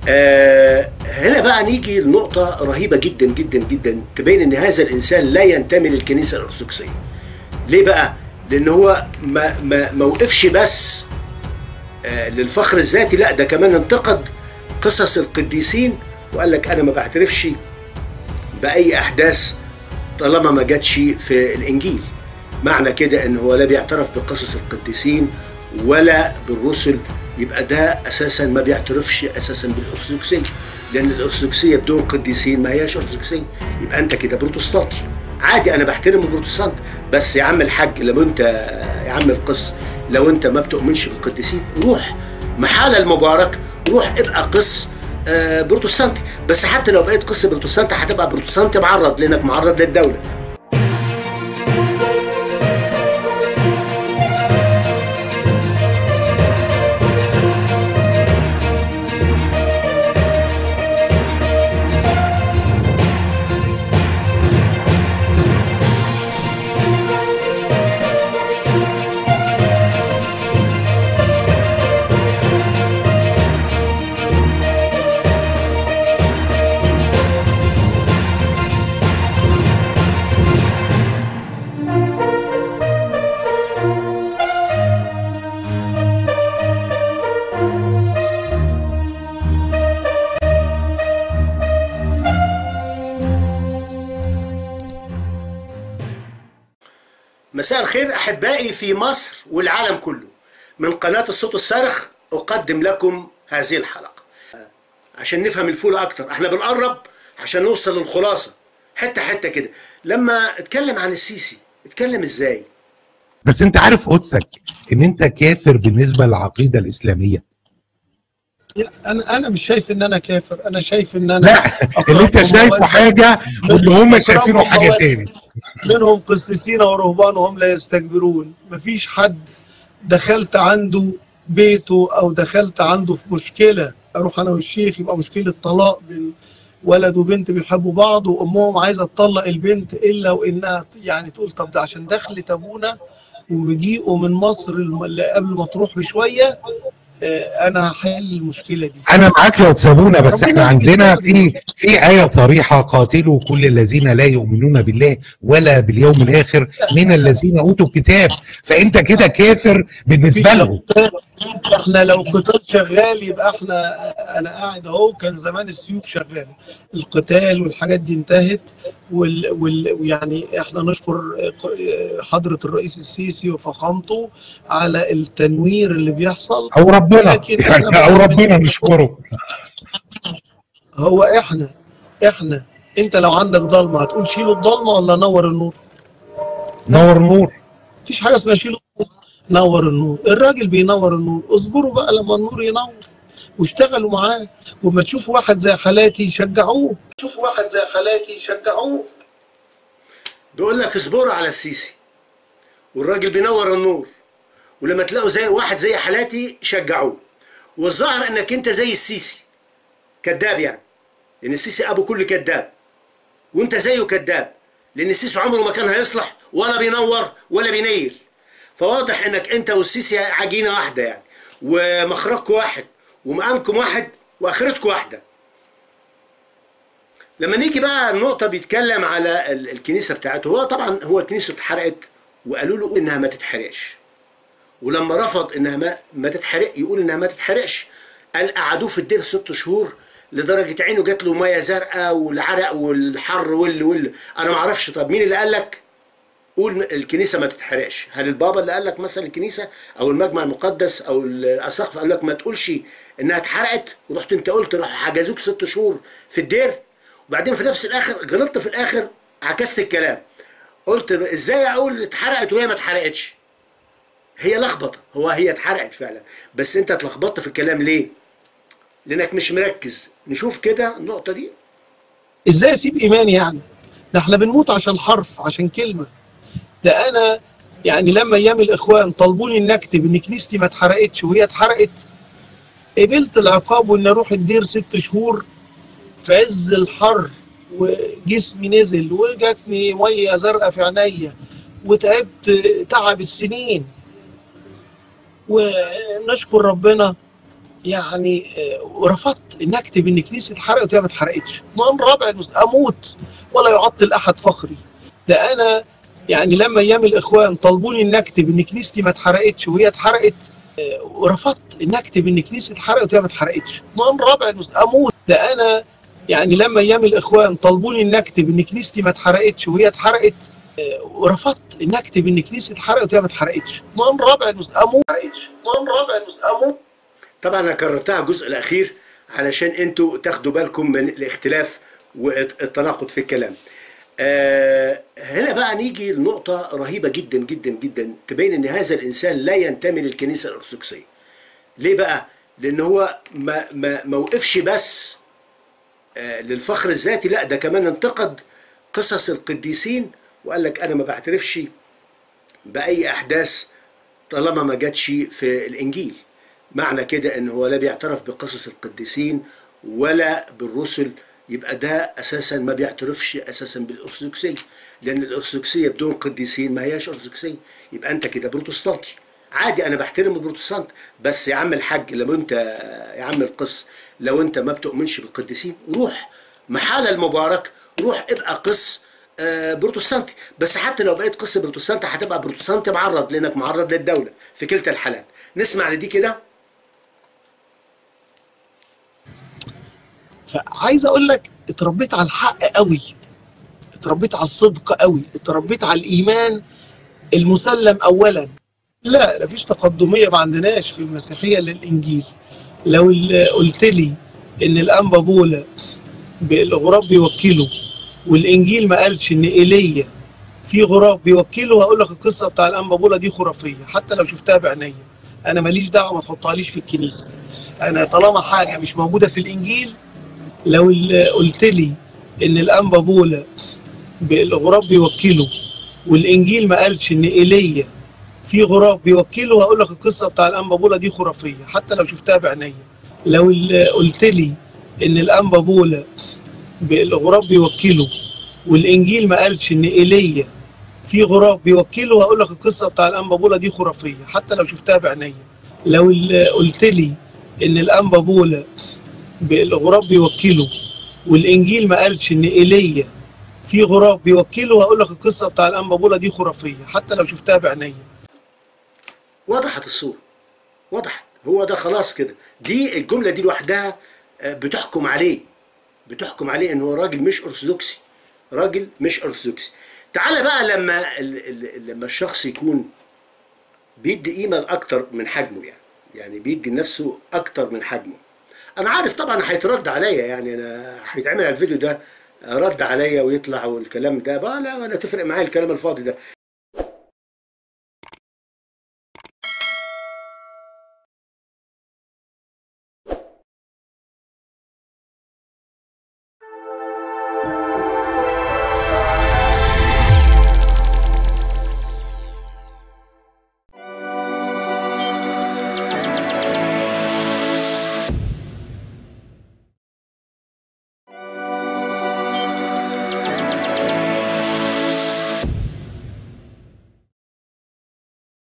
آه هنا بقى نيجي لنقطة رهيبة جدا جدا جدا تبين ان هذا الانسان لا ينتمي للكنيسة الارثوذكسية. ليه بقى؟ لان هو ما ما ما وقفش بس آه للفخر الذاتي لا ده كمان انتقد قصص القديسين وقال لك انا ما بعترفش باي احداث طالما ما جاتش في الانجيل. معنى كده ان هو لا بيعترف بقصص القديسين ولا بالرسل يبقى ده اساسا ما بيعترفش اساسا بالارثوذكسيه لان الارثوذكسيه بدون قديسين ما هياش ارثوذكسيه يبقى انت كده بروتستانتي عادي انا بحترم البروتستانت بس يا عم الحاج لو انت يا عم القس لو انت ما بتؤمنش بالقديسين روح محال المبارك روح ابقى قس آه، بروتستانتي بس حتى لو بقيت قس بروتستانتي هتبقى بروتستانتي معرض لانك معرض للدوله مساء الخير احبائي في مصر والعالم كله من قناه الصوت الصارخ اقدم لكم هذه الحلقه عشان نفهم الفول اكتر احنا بنقرب عشان نوصل للخلاصه حته حته كده لما اتكلم عن السيسي اتكلم ازاي بس انت عارف قدسك ان انت كافر بالنسبه للعقيده الاسلاميه لا، انا انا مش شايف ان انا كافر انا شايف ان انا لا اللي انت أقربهم شايفه مواد. حاجه واللي هم شايفينه أقربهم حاجه مواد. تاني منهم قسيسين ورهبان وهم لا يستكبرون مفيش حد دخلت عنده بيته او دخلت عنده في مشكله اروح انا والشيخ يبقى مشكله طلاق بين ولد وبنت بيحبوا بعض وامهم عايزه تطلق البنت الا وانها يعني تقول طب ده عشان دخلت ابونا ومجيئه من مصر الم- اللي قبل ما تروح بشويه آه، انا هحل المشكله دي انا معاك يا تسابونا بس ربنا احنا عندنا يهديك. في في ايه صريحه قاتلوا كل الذين لا يؤمنون بالله ولا باليوم الاخر من الذين اوتوا الكتاب فانت كده كافر بالنسبه مفيش لهم قتال. احنا لو قتال شغال يبقى احنا انا قاعد اهو كان زمان السيوف شغال القتال والحاجات دي انتهت وال وال ويعني احنا نشكر حضره الرئيس السيسي وفخامته على التنوير اللي بيحصل او ربنا لكن يعني إحنا او بقى- ربنا نشكره هو احنا احنا انت لو عندك ضلمه هتقول شيلوا الضلمه ولا نور النور؟ نور نور مفيش حاجه اسمها شيلوا النور نور النور الراجل بينور النور اصبروا بقى لما النور ينور واشتغلوا معاه وما تشوفوا واحد زي حالاتي شجعوه شوفوا واحد زي حالاتي شجعوه بيقول لك اصبروا على السيسي والراجل بينور النور ولما تلاقوا زي واحد زي حالاتي شجعوه والظاهر انك انت زي السيسي كذاب يعني لان السيسي ابو كل كذاب وانت زيه كذاب لان السيسي عمره ما كان هيصلح ولا بينور ولا بينيل فواضح انك انت والسيسي عجينه واحده يعني ومخرجكم واحد ومقامكم واحد واخرتكم واحده لما نيجي بقى النقطة بيتكلم على ال- الكنيسة بتاعته هو طبعا هو الكنيسة اتحرقت وقالوا له انها ما تتحرقش ولما رفض انها ما, ما تتحرق يقول انها ما تتحرقش قال قعدوه في الدير ست شهور لدرجة عينه جات له مية زرقاء والعرق والحر وال وال انا ما اعرفش طب مين اللي قال لك قول الكنيسة ما تتحرقش هل البابا اللي قال لك مثلا الكنيسة او المجمع المقدس او الاساقفة قال لك ما تقولش انها اتحرقت ورحت انت قلت راح حجزوك ست شهور في الدير وبعدين في نفس الاخر غلطت في الاخر عكست الكلام قلت ازاي اقول اتحرقت وهي ما اتحرقتش هي لخبطه هو هي اتحرقت فعلا بس انت اتلخبطت في الكلام ليه لانك مش مركز نشوف كده النقطه دي ازاي اسيب ايماني يعني ده احنا بنموت عشان حرف عشان كلمه ده انا يعني لما ايام الاخوان طلبوني ان اكتب ان كنيستي ما اتحرقتش وهي اتحرقت قبلت العقاب وان اروح الدير ست شهور في عز الحر وجسمي نزل وجاتني ميه زرقاء في عينيا وتعبت تعب السنين ونشكر ربنا يعني آه، ورفضت ان اكتب ان كنيسه اتحرقت وهي ما اتحرقتش من رابع المس- اموت ولا يعطل احد فخري ده انا يعني لما ايام الاخوان طلبوني ان اكتب ان كنيستي ما اتحرقتش وهي اتحرقت آه، ورفضت ان اكتب ان كنيسه اتحرقت وهي ما اتحرقتش من رابع المس- اموت ده انا يعني لما ايام الاخوان طلبوني ان اكتب ان كنيستي ما اتحرقتش وهي اتحرقت آه، ورفضت ان اكتب ان كنيسه اتحرقت وهي ما اتحرقتش من رابع المس- اموت من رابع المس- اموت طبعا انا كررتها الجزء الاخير علشان انتوا تاخدوا بالكم من الاختلاف والتناقض في الكلام آه هنا بقى نيجي لنقطة رهيبة جدا جدا جدا تبين ان هذا الانسان لا ينتمي للكنيسة الارثوذكسية ليه بقى لان هو ما ما ما وقفش بس آه للفخر الذاتي لا ده كمان انتقد قصص القديسين وقال لك انا ما بعترفش باي احداث طالما ما جاتش في الانجيل معنى كده ان هو لا بيعترف بقصص القديسين ولا بالرسل يبقى ده اساسا ما بيعترفش اساسا بالارثوذكسيه لان الارثوذكسيه بدون قديسين ما هياش ارثوذكسيه يبقى انت كده بروتستانتي عادي انا بحترم البروتستانت بس يا عم الحاج لو انت يا عم القس لو انت ما بتؤمنش بالقديسين روح محال المبارك روح ابقى قس آه، بروتستانتي بس حتى لو بقيت قس بروتستانتي هتبقى بروتستانتي معرض لانك معرض للدوله في كلتا الحالات نسمع لدي كده فعايز اقول لك اتربيت على الحق قوي اتربيت على الصدق قوي اتربيت على الايمان المسلم اولا لا مفيش تقدميه ما عندناش في المسيحيه للانجيل لو ال- قلت لي ان الانبا بولا بالغراب بيوكله والانجيل ما قالش ان ايليا في غراب بيوكله هقول لك القصه بتاع الانبا بولا دي خرافيه حتى لو شفتها بعينيا انا ماليش دعوه ما تحطهاليش في الكنيسه انا طالما حاجه مش موجوده في الانجيل لو ال- قلت لي ان الانبا بولا بالغراب بيوكله والانجيل ما قالش ان ايليا في غراب بيوكله هقول لك القصه بتاع الانبا بولا دي خرافيه حتى لو شفتها بعينيا لو ال- قلت لي ان الانبا بولا بالغراب بيوكله والانجيل ما قالش ان ايليا في غراب بيوكله هقول لك القصه بتاع الانبا بولا دي خرافيه حتى لو شفتها بعينيا لو ال- قلت لي ان الانبا بولا بالغراب بيوكله والانجيل ما قالش ان ايليا في غراب بيوكله هقول لك القصه بتاع الانبا بولا دي خرافيه حتى لو شفتها بعينيا وضحت الصورة وضحت هو ده خلاص كده دي الجملة دي لوحدها آه، بتحكم عليه بتحكم عليه ان هو راجل مش ارثوذكسي راجل مش ارثوذكسي تعالى بقى لما ال- ال- لما الشخص يكون بيدي قيمة اكتر من حجمه يعني يعني بيدي لنفسه اكتر من حجمه انا عارف طبعا هيترد عليا يعني انا هيتعمل على الفيديو ده رد عليا ويطلع والكلام ده بقى لا ولا تفرق معايا الكلام الفاضي ده